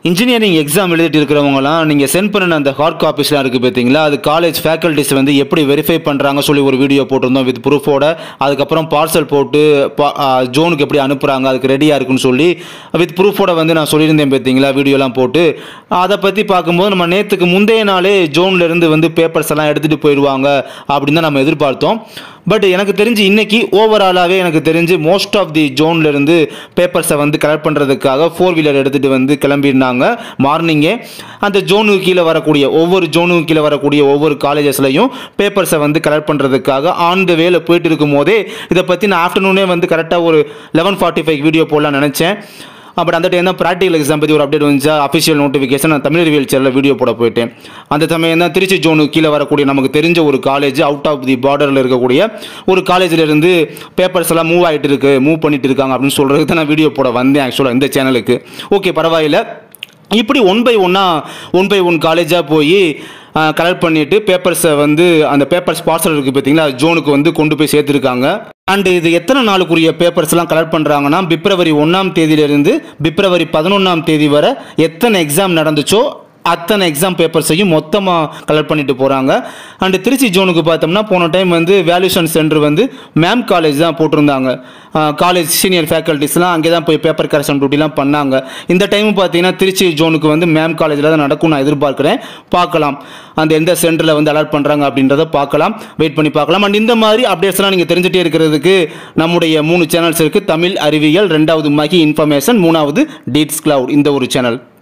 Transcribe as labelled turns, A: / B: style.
A: engineering exam எழுதிட்டு இருக்கிறவங்களாம் நீங்கள் சென்ட் பண்ணின அந்த ஹார்ட் காப்பீஸ்லாம் இருக்குது பார்த்தீங்களா அது காலேஜ் ஃபேக்கல்டிஸ் வந்து எப்படி வெரிஃபை பண்ணுறாங்க சொல்லி ஒரு வீடியோ போட்டிருந்தோம் வித் ப்ரூஃபோட அதுக்கப்புறம் பார்சல் போட்டு பா ஜோனுக்கு எப்படி அனுப்புகிறாங்க அதுக்கு ரெடியாக இருக்குன்னு சொல்லி வித் ப்ரூஃபோட வந்து நான் சொல்லியிருந்தேன் பார்த்தீங்களா வீடியோலாம் போட்டு அதை பற்றி பார்க்கும்போது நம்ம நேற்றுக்கு முந்தைய நாளே ஜோன்ல இருந்து வந்து பேப்பர்ஸ் எல்லாம் எடுத்துகிட்டு போயிடுவாங்க அப்படின்னு தான் நம்ம எதிர்பார்த்தோம் பட் எனக்கு தெரிஞ்சு இன்னைக்கு ஓவராலாகவே எனக்கு தெரிஞ்சு மோஸ்ட் ஆஃப் தி ஜோன்ல இருந்து பேப்பர்ஸை வந்து கலெக்ட் பண்ணுறதுக்காக ஃபோர் வீலர் எடுத்துகிட்டு வந்து கிளம்பியிருந்தாங்க மார்னிங்கே அந்த ஜோனுக்கு கீழே வரக்கூடிய ஒவ்வொரு ஜோனுக்கு கீழே வரக்கூடிய ஒவ்வொரு காலேஜஸ்லையும் பேப்பர்ஸை வந்து கலெக்ட் பண்ணுறதுக்காக ஆன் த வேல போயிட்டு இருக்கும் போதே இதை பற்றி நான் ஆஃப்டர்நூனே வந்து கரெக்டாக ஒரு லெவன் ஃபார்ட்டி ஃபைவ் வீடியோ போடலாம்னு நினச்சேன் பட் அந்த டைம் தான் ப்ராக்டிகல் எக்ஸாம் பற்றி ஒரு அப்டேட் வந்துச்சா அஃபிஷியல் நோட்டிஃபிகேஷன் நான் தமிழ் ரிவியல் சேனலில் வீடியோ போட போயிட்டேன் அந்த சமயம் தான் திருச்சி ஜோனுக்கு கீழே வரக்கூடிய நமக்கு தெரிஞ்ச ஒரு காலேஜ் அவுட் ஆஃப் தி பார்டரில் இருக்கக்கூடிய ஒரு காலேஜில் இருந்து பேப்பர்ஸ் எல்லாம் மூவ் ஆகிட்டு இருக்கு மூவ் பண்ணிட்டு இருக்காங்க அப்படின்னு சொல்கிறதுக்கு தான் நான் வீடியோ போட வந்தேன் ஆக்சுவலாக இந்த சேனலுக்கு ஓகே பரவாயில்ல இப்படி ஒன் பை ஒன்னாக ஒன் பை ஒன் காலேஜாக போய் கலெக்ட் பண்ணிட்டு பேப்பர்ஸை வந்து அந்த பேப்பர்ஸ் பார்சல் இருக்குது பார்த்தீங்களா ஜோனுக்கு வந்து கொண்டு போய் சேர்த்துருக்காங்க அண்ட் இது எத்தனை நாளுக்குரிய பேப்பர்ஸ்லாம் கலெக்ட் பண்ணுறாங்கன்னா பிப்ரவரி ஒன்றாம் தேதியிலிருந்து பிப்ரவரி பதினொன்றாம் தேதி வரை எத்தனை எக்ஸாம் நடந்துச்சோ அத்தனை எக்ஸாம் பேப்பர்ஸையும் மொத்தமாக கலெக்ட் பண்ணிட்டு போகிறாங்க அண்ட் திருச்சி ஜோனுக்கு பார்த்தோம்னா போன டைம் வந்து வேல்யூஷன் சென்டர் வந்து மேம் காலேஜ் தான் போட்டிருந்தாங்க காலேஜ் சீனியர் ஃபேக்கல்ட்டிஸ்லாம் அங்கே தான் போய் பேப்பர் கரெக்ஷன் டியூட்டிலாம் பண்ணாங்க இந்த டைம் பார்த்தீங்கன்னா திருச்சி ஜோனுக்கு வந்து மேம் காலேஜில் தான் நடக்கும் நான் எதிர்பார்க்குறேன் பார்க்கலாம் அந்த எந்த சென்டரில் வந்து அலாட் பண்ணுறாங்க அப்படின்றத பார்க்கலாம் வெயிட் பண்ணி பார்க்கலாம் அண்ட் இந்த மாதிரி அப்டேட்ஸ்லாம் நீங்கள் தெரிஞ்சுட்டே இருக்கிறதுக்கு நம்முடைய மூணு சேனல்ஸ் இருக்குது தமிழ் அறிவியல் ரெண்டாவது மகி இன்ஃபர்மேஷன் மூணாவது டீட்ஸ் கிளவுட் இந்த ஒரு சேனல்